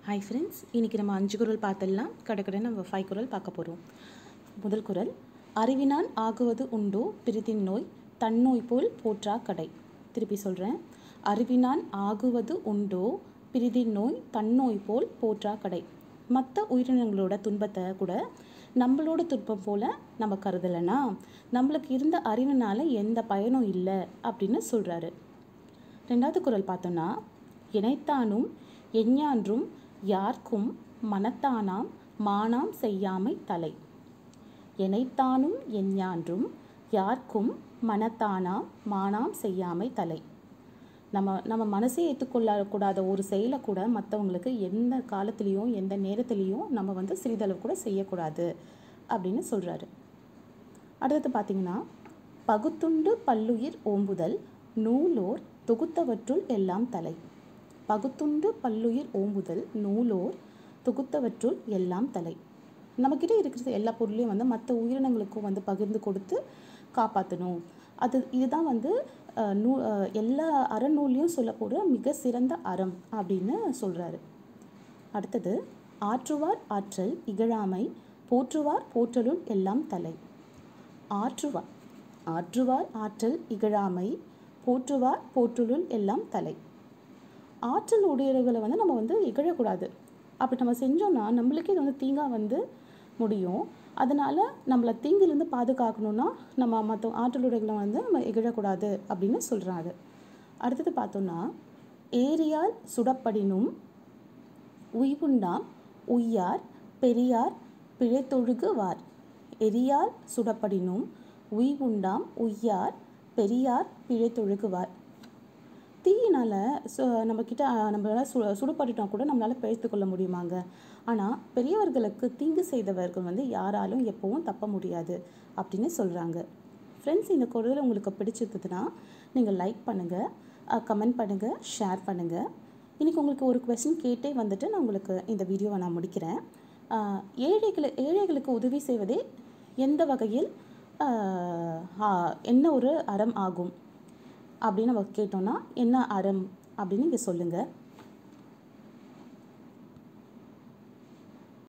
hi friends இன்றைக்கி நம்ம அஞ்சு குரல் பார்த்துடலாம் கடற்கடை நம்ம ஃபைவ் குரல் பார்க்க போகிறோம் முதல் குரல் அறிவினான் ஆகுவது உண்டோ பிரிதின் நோய் தன்னோய் போல் போற்றா கடை திருப்பி சொல்கிறேன் அறிவினான் ஆகுவது உண்டோ பிரிதின் நோய் தன்னோய் போல் போற்றா கடை மற்ற உயிரினங்களோட துன்பத்தை கூட நம்மளோட துன்பம் போல் நம்ம கருதலைன்னா நம்மளுக்கு இருந்த அறிவினால் எந்த பயனும் இல்லை அப்படின்னு சொல்கிறாரு ரெண்டாவது குரல் பார்த்தோன்னா இணைத்தானும் எஞ்ஞான்றும் யார்க்கும் மனத்தானாம் மானாம் செய்யாமை தலை எனைத்தானும் எஞ்ஞான்றும் யார்க்கும் மனத்தானாம் மானாம் செய்யாமை தலை நம்ம நம்ம மனசே ஏற்றுக்கொள்ளக்கூடாத ஒரு செயலை கூட மற்றவங்களுக்கு எந்த காலத்துலேயும் எந்த நேரத்துலேயும் நம்ம வந்து சிறிதளவு கூட செய்யக்கூடாது அப்படின்னு சொல்கிறாரு அடுத்தது பார்த்தீங்கன்னா பகுத்துண்டு பல்லுயிர் ஓம்புதல் நூலோர் தொகுத்தவற்றுள் எல்லாம் தலை பகுத்துண்டு பல்லுயிர் ஓம்புதல் நூலோர் தொகுத்தவற்றுள் எல்லாம் தலை நம்மக்கிட்ட இருக்கிற எல்லா பொருளையும் வந்து மற்ற உயிரினங்களுக்கும் வந்து பகிர்ந்து கொடுத்து காப்பாற்றணும் அது இதுதான் வந்து அஹ், நூ அஹ், எல்லா அறநூல்லையும் சொல்லக்கூடிய மிக சிறந்த அறம் அப்படின்னு சொல்கிறாரு அடுத்தது ஆற்றுவார் ஆற்றல் இகழாமை போற்றுவார் போற்றலுள் எல்லாம் தலை ஆற்றுவார் ஆற்றுவார் ஆற்றல் இகழாமை போற்றுவார் போற்றுலுள் எல்லாம் தலை ஆற்றல் உடையவர்களை வந்து நம்ம வந்து இகழக்கூடாது அப்படி நம்ம செஞ்சோம்னா நம்மளுக்கே இது வந்து தீங்காக வந்து முடியும் அதனால் நம்மளை தீங்கிலிருந்து பாதுகாக்கணும்னா நம்ம மற்ற ஆற்றலுடைகளை வந்து நம்ம இகழக்கூடாது அப்படின்னு சொல்கிறாரு அடுத்தது பார்த்தோம்னா ஏரியால் சுடப்படினும் உய்வுண்டாம் உய்யார் பெரியார் பிழைத்தொழுகுவார் எரியால் சுடப்படினும் உய்வுண்டாம் உய்யார் பெரியார் பிழைத்தொழுகுவார் தீயினால் சு நம்மக்கிட்ட நம்மளால் சு சுடுபட்டுட்டோம் கூட நம்மளால் பிழைத்து கொள்ள முடியுமாங்க ஆனால் பெரியவர்களுக்கு தீங்கு செய்தவர்கள் வந்து யாராலும் எப்போவும் தப்ப முடியாது அப்படின்னு சொல்கிறாங்க ஃப்ரெண்ட்ஸ் இந்த குரல் உங்களுக்கு பிடிச்சிருந்ததுன்னா நீங்கள் லைக் பண்ணுங்கள் கமெண்ட் பண்ணுங்கள் ஷேர் பண்ணுங்கள் இன்றைக்கி உங்களுக்கு ஒரு கொஸ்டின் கேட்டே வந்துட்டு நான் உங்களுக்கு இந்த வீடியோவை நான் முடிக்கிறேன் அஹ், ஏழைகளை ஏழைகளுக்கு உதவி செய்வதே எந்த வகையில் அஹ், ஆ- என்ன ஒரு அறம் ஆகும் அப்படின்னு நம்ம கேட்டோம்னா என்ன அறம் அப்படின்னு இங்கே சொல்லுங்கள்